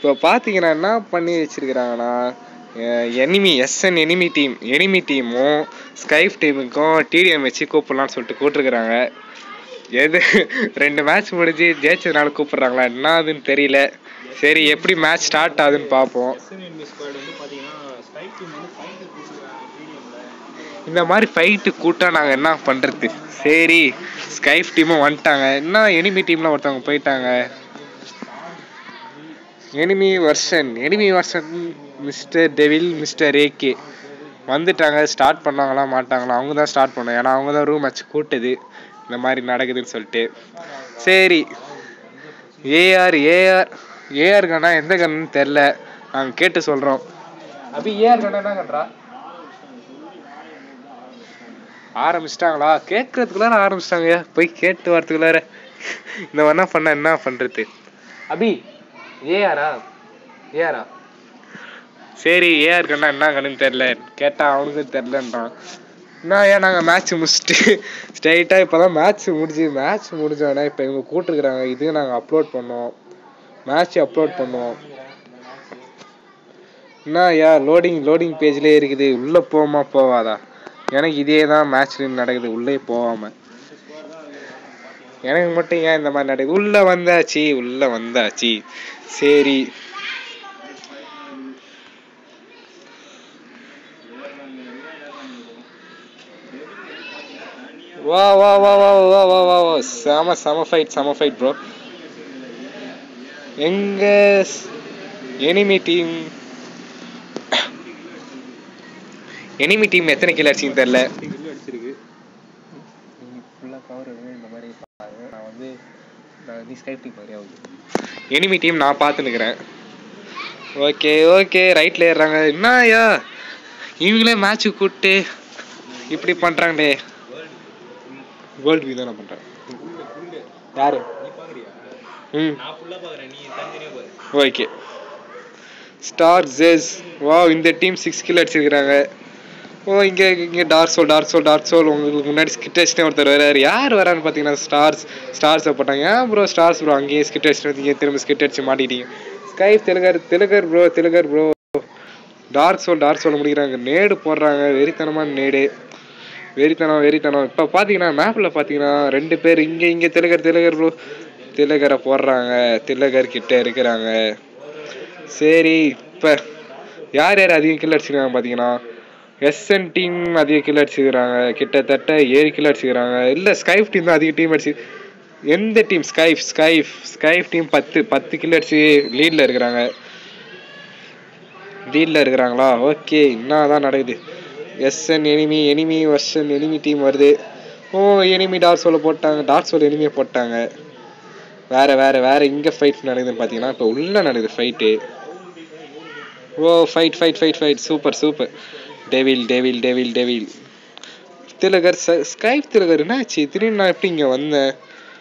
இப்போ பார்த்தீங்கன்னா என்ன பண்ணி வச்சிருக்கிறாங்கன்னா enemy SN enemy team enemy டீமும் ஸ்கைப் டீமுக்கும் டிடிஎம் வச்சு கூப்பிடலாம்னு சொல்லிட்டு கூப்பிட்டுருக்குறாங்க எது ரெண்டு மேட்ச் முடிஞ்சு ஜெயிச்சதுனால கூப்பிடுறாங்களா என்னதுன்னு தெரியல சரி எப்படி மேட்ச் ஸ்டார்ட் ஆகுதுன்னு பார்ப்போம் எஸ்என்என்மி ஸ்குவாட் வந்து பார்த்தீங்கன்னா ஸ்கைப் டீம் வந்து ஃபைட்டு கொடுத்துருக்காங்க டிடிஎம்ல இந்த மாதிரி ஃபைட்டு கூட்டா நாங்கள் என்ன பண்ணுறது சரி ஸ்கைப் டீமும் வந்துட்டாங்க என்ன எனிமி டீமில் ஒருத்தவங்க போயிட்டாங்க enemy version enemy version mister devil mister AK வந்துட்டாங்க ஸ்டார்ட் பண்ணாங்களா மாட்டாங்களா அவங்க தான் ஸ்டார்ட் பண்ணோம் ஏன்னா அவங்க தான் ரூம் மேட்ச் கூட்டுது இந்த மாதிரி நடக்குதுன்னு சொல்லிட்டு சரி ஏஆர் ஏஆர் ஏஆர் கண்ணா எந்த கண்ணுன்னு தெரில நாங்கள் கேட்டு சொல்கிறோம் அபி ஏஆர் கண்ணா என்ன கன்றா ஆரம்பிச்சிட்டாங்களா கேட்கறதுக்குள்ளார ஆரம்பிச்சிட்டாங்க போய் கேட்டு வரதுக்குள்ளார இந்த மாதிரி பண்ண என்ன பண்றது அபி ஏஆரா ஏஆரா சரி ஏஆர் கண்ணா என்ன கண்ணுன்னு தெரில கேட்டா அவனுக்கும் தெரிலன்றான் நான் ஏன் நாங்கள் மேட்ச் முடிச்சுட்டு ஸ்ட்ரைட்டாக இப்போ தான் மேட்ச் முடிஞ்சு மேட்ச் முடிஞ்சோடனே இப்போ இவங்க கூப்பிட்டுருக்குறாங்க இது நாங்கள் அப்லோட் பண்ணோம் மேட்ச் அப்லோட் பண்ணோம் என்ன ஐயா லோடிங் லோடிங் பேஜ்லேயே இருக்குது உள்ளே போமா போவாதா எனக்கு இதே தான் மேட்ச் நடக்குது உள்ளே போகாம எனக்கு மட்டும் ஏன் இந்த மாதிரி நடக்குது உள்ள வந்தாச்சு உள்ள வந்தாச்சு சரி வா வா வா வா வா வா வா வா செம செம ஃபைட் செம ஃபைட் ப்ரோ எங்க எனிமி டீம் எனிமி டீம் எத்தனை கிலோ அடிச்சிங்க தெரியல கில் அடிச்சிருக்கு ஃபுல்லாக கவர் இந்த மாதிரி நான் வந்து நான் நீ ஸ்கைப் டீம் மாதிரி ஆகுது எனிமி டீம் நான் பார்த்துன்னுக்குறேன் ஓகே ஓகே ரைட்டில் ஏறுறாங்க என்னயா இவங்களே மேட்ச்சுக்கு கூப்பிட்டு இப்படி பண்ணுறாங்களே வேர்ல்டு வியூ தான் நான் பண்ணுறேன் யாரு நீ பார்க்குறியா ம் நான் ஃபுல்லாக பார்க்குறேன் நீ தனித்தனியாக பாரு ஓகே ஸ்டார் ஜெஸ் வா இந்த டீம் சிக்ஸ் கில் அடிச்சிருக்கிறாங்க ஓ இங்கே இங்கே dark soul dark soul dark soul உங்களுக்கு முன்னாடி ஸ்கிட் அடிச்சுட்டு ஒருத்தர் வராரு யார் வரான்னு பார்த்தீங்கன்னா ஸ்டார்ஸ் ஸ்டார்ஸை போட்டாங்க ஏன் ப்ரோ ஸ்டார்ஸ் ப்ரோ அங்கேயே ஸ்கிட் அடிச்சுட்டு வந்தீங்க திரும்ப ஸ்கிட் அடிச்சு மாட்டிட்டீங்க sky Thilagar Thilagar bro Thilagar bro dark soul dark soul முடிக்கிறாங்க நேடு போடுறாங்க வெறித்தனமான நேடு வெறித்தனம் வெறித்தனம் இப்போ பார்த்தீங்கன்னா மேப்பில் பார்த்தீங்கன்னா ரெண்டு பேர் இங்கே இங்கே திலகர் திலகர் ப்ரோ திலகரை போடுறாங்க திலகர் கிட்ட இருக்கிறாங்க சரி இப்போ யார் யார் அதிகம் கில் அடிச்சிருக்காங்க பார்த்தீங்கன்னா எஸ்என் டீம் அதிக கில் அடிச்சுக்கிறாங்க கிட்டத்தட்ட ஏழு கில் அடிச்சுக்கிறாங்க இல்லை ஸ்கைப் டீம் தான் அதிக டீம் அடிச்சு எந்த team Skype Skype Skype team பத்து பத்து கில் அடிச்சு லீடில் இருக்கிறாங்க லீடில் இருக்கிறாங்களா ஓகே என்ன தான் நடக்குது SN enemy enemy version enemy team வருது ஓ எனிமி டார்க் சோலை போட்டாங்க டார்க் சோல் எனிமியை போட்டாங்க வேற வேற வேற இங்க ஃபைட் நடக்குதுன்னு பார்த்தீங்கன்னா இப்போ உள்ள நடக்குது fight oh fight fight fight fight super super devil devil devil devil Thilagar Skype Thilagar என்னாச்சு திடீர்னு நான் எப்படி இங்க வந்தேன்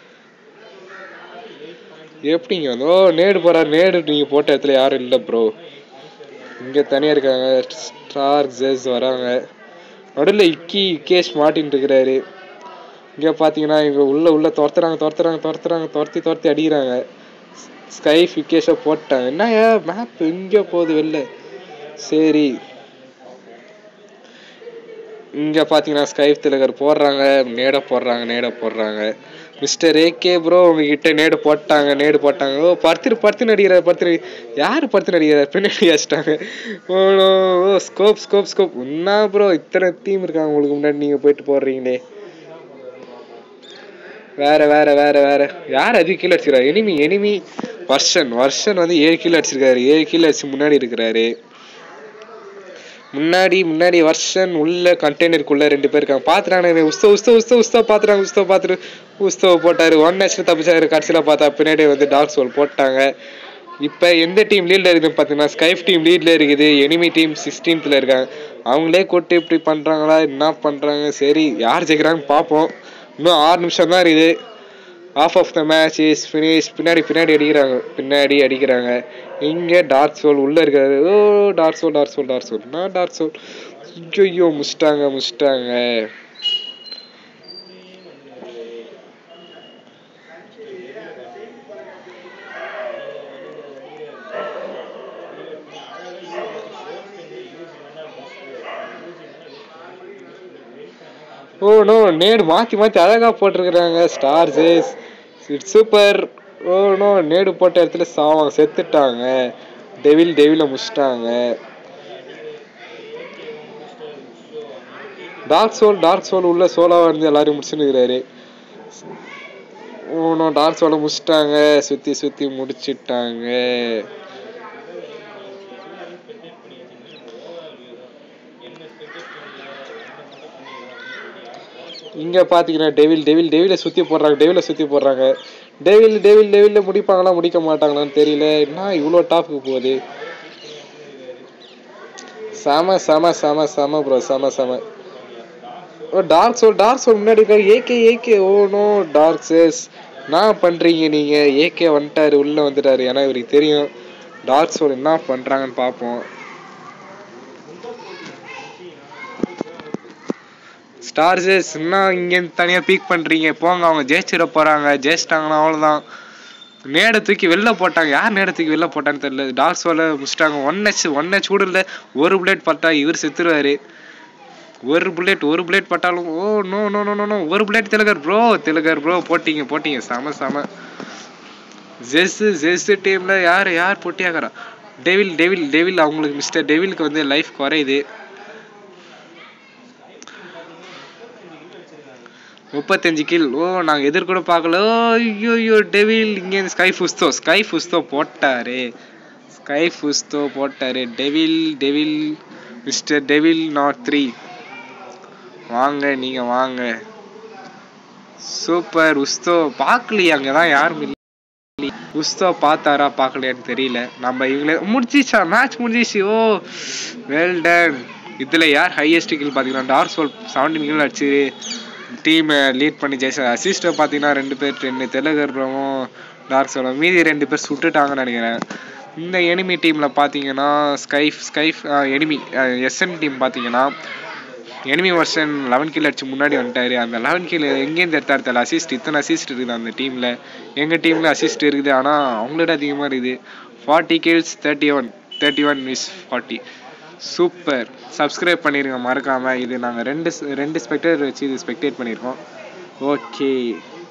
எப்படி இங்க வந்தோம் ஓ நேடு போறாரு நேடு நீங்க போட்ட இடத்துல யாரும் இல்லை ப்ரோ இங்க தனியா இருக்காங்க ஸ்டார் ஜெஸ் வராங்க நடுவில் இக்கி இக்கேஷ் மாட்டின்னு இருக்கிறாரு இங்க பாத்தீங்கன்னா இவங்க உள்ள உள்ள துரத்துறாங்க துரத்துறாங்க துரத்துறாங்க துரத்தி துரத்தி அடிக்கிறாங்க ஸ்கை ஃபிகேஷை போட்டாங்க என்ன மேப் இங்க போகுது வெளில சரி இங்க பாத்தீங்கன்னா ஸ்கை திலகர் போடுறாங்க நேட போடுறாங்க நேட போடுறாங்க மிஸ்டர் ஏகே ப்ரோ உங்ககிட்ட நேடு போட்டாங்க நேடு போட்டாங்க ஓ படுத்து படுத்து நடிகிறார் படுத்து யார் படுத்து நடிகிறார் பின்னாடி வச்சிட்டாங்க oh oh scope scope scope என்ன ப்ரோ இத்தனை டீம் இருக்காங்க உங்களுக்கு முன்னாடி நீங்க போயிட்டு போடுறீங்களே வேற வேற வேற வேற யார் அதிக கீழே அடிச்சிருக்காரு எனிமி எனிமி வர்ஷன் வர்ஷன் வந்து ஏழு கீழே அடிச்சிருக்காரு ஏழு கீழே அடிச்சு முன்னாடி இருக்கிறாரு முன்னாடி முன்னாடி வர்ஷன் உள்ள கண்டெய்னருக்குள்ள ரெண்டு பேர் இருக்காங்க பாத்துறாங்க உஸ்தோ உஸ்தோ உஸ்தோ உஸ்தோ பாத்துறாங்க உஸ்தோ பாத்துட்டு உஸ்தோ போட்டாரு ஒன் நேஷனல் தப்பிச்சாரு கடைசியில பார்த்தா பின்னாடி வந்து டார்க் சோல் போட்டாங்க இப்போ எந்த டீம் லீட்ல இருக்குதுன்னு பார்த்தீங்கன்னா ஸ்கைப் டீம் லீட்ல இருக்குது எனிமி டீம் சிக்ஸ்டீன்த்ல இருக்காங்க அவங்களே கூட்டு இப்படி பண்றாங்களா என்ன பண்றாங்க சரி யார் ஜெயிக்கிறாங்கன்னு பார்ப்போம் இன்னும் ஆறு நிமிஷம் தான் இருக்குது off off the match is finish பின்னாடி பின்னாடி அடிக்கிறாங்க பின்னாடி அடிக்கிறாங்க இங்கே டார்க் சோல் உள்ள இருக்காரு oh dark soul dark soul dark soul நான் டார்க் சோல் ஐயோ முச்சிட்டாங்க முச்சிட்டாங்க ஓ நோ நேடு மாற்றி மாற்றி அழகாக போட்டிருக்கிறாங்க star Jess it's super oh no nade போட்ட இடத்துல சாவாங்க செத்துட்டாங்க டெவில் டெவில முடிச்சிட்டாங்க டார்க் சோல் டார்க் சோல் உள்ள சோலாவா இருந்து எல்லாரையும் முடிச்சுன்னுக்கிறாரு ஓ நோ டார்க் சோலை முடிச்சிட்டாங்க சுற்றி சுற்றி முடிச்சிட்டாங்க இங்க பாத்தீங்கன்னா டெவில் டெவில் டெவில சுத்தி போடுறாங்க டெவில சுத்தி போடுறாங்க டெவில் டெவில் டெவில்ல முடிப்பாங்களா முடிக்க மாட்டாங்களான்னு தெரியல என்ன இவ்வளோ டாப்க்கு போகுது செம செம செம செம ப்ரோ செம செம oh dark soul dark soul முன்னாடி இருக்காரு AK AK oh no dark chase என்ன பண்றீங்க நீங்க ஏகே வந்துட்டாரு உள்ள வந்துட்டாரு ஏன்னா இவருக்கு தெரியும் டார்க் சோல் என்ன பண்றாங்கன்னு பார்ப்போம் ஸ்டார்ஸஸ் என்ன இங்க தனியா பீக் பண்றீங்க போங்க அவங்க ஜெயிச்சிட போறாங்க ஜெயிச்சிட்டாங்கன்னா அவ்வளவுதான் நேட தூக்கி வெளில போட்டாங்க யார் நேட தூக்கி வெளில போட்டான்னு தெரியல டார்க் சோல முடிச்சிட்டாங்க ஒன் ஹெச் ஒன் ஹெச் கூட இல்ல ஒரு புல்லட் பட்டா இவர் செத்துருவாரு ஒரு புல்லட் ஒரு புல்லட் பட்டாலும் oh no no no no no ஒரு bullet Thilagar bro Thilagar bro போட்டீங்க போட்டீங்க செம செம ஜெஸ் ஜெஸ் டீம்ல யார் யார் போட்டியாகிறா டெவில் டெவில் டெவில் அவங்களுக்கு மிஸ்டர் டெவிலுக்கு வந்து லைஃப் குறையுது முப்பத்தஞ்சு கில் ஓ நாங்கள் எதிர் கூட பார்க்கல ஓ ஐயோ ஐயோ டெவில் இங்கே ஸ்கை ஃபுஸ்தோ ஸ்கை ஃபுஸ்தோ போட்டாரு ஸ்கை ஃபுஸ்தோ போட்டாரு devil devil mister devil not three வாங்க நீங்க வாங்க சூப்பர் உஸ்தோ பார்க்கலையே அங்கே தான் யாரும் இல்லை உஸ்தோ பார்த்தாரா பார்க்கலையான்னு தெரியல நம்ம இவங்களே முடிச்சிச்சா மேட்ச் முடிஞ்சிச்சு ஓ வெல் டன் இதுல யார் ஹையஸ்ட் கில் பார்த்தீங்கன்னா டார்க் சோல் செவன்டீன் கில் அடிச்சு டீமை லீட் பண்ணி ஜெயிச்சா அசிஸ்ட்டை பார்த்தீங்கன்னா ரெண்டு பேர் ரெண்டு தெலுங்கர்புரமும் டார்க் சோலும் மீதி ரெண்டு பேர் சுட்டுட்டாங்கன்னு நினைக்கிறேன் இந்த எனிமி டீமில் பார்த்தீங்கன்னா Skype Skype enemy SN team பார்த்தீங்கன்னா எனிமி வருஷன் லெவன் கில் அடிச்சு முன்னாடி வந்துட்டாரு அந்த லெவன் கில் எங்கேருந்து எடுத்தாரு தெரியல அசிஸ்ட் இத்தனை அசிஸ்ட் இருக்குது அந்த டீமில் எங்கள் டீமில் அசிஸ்ட் இருக்குது ஆனால் அவங்களோட அதிகமாக இருக்குது forty kills thirty one thirty one miss forty super subscribe பண்ணிருங்க மறக்காம இது நாங்கள் ரெண்டு ரெண்டு ஸ்பெக்டேட்டர் வச்சு இது ஸ்பெக்டேட் பண்ணியிருக்கோம் ஓகே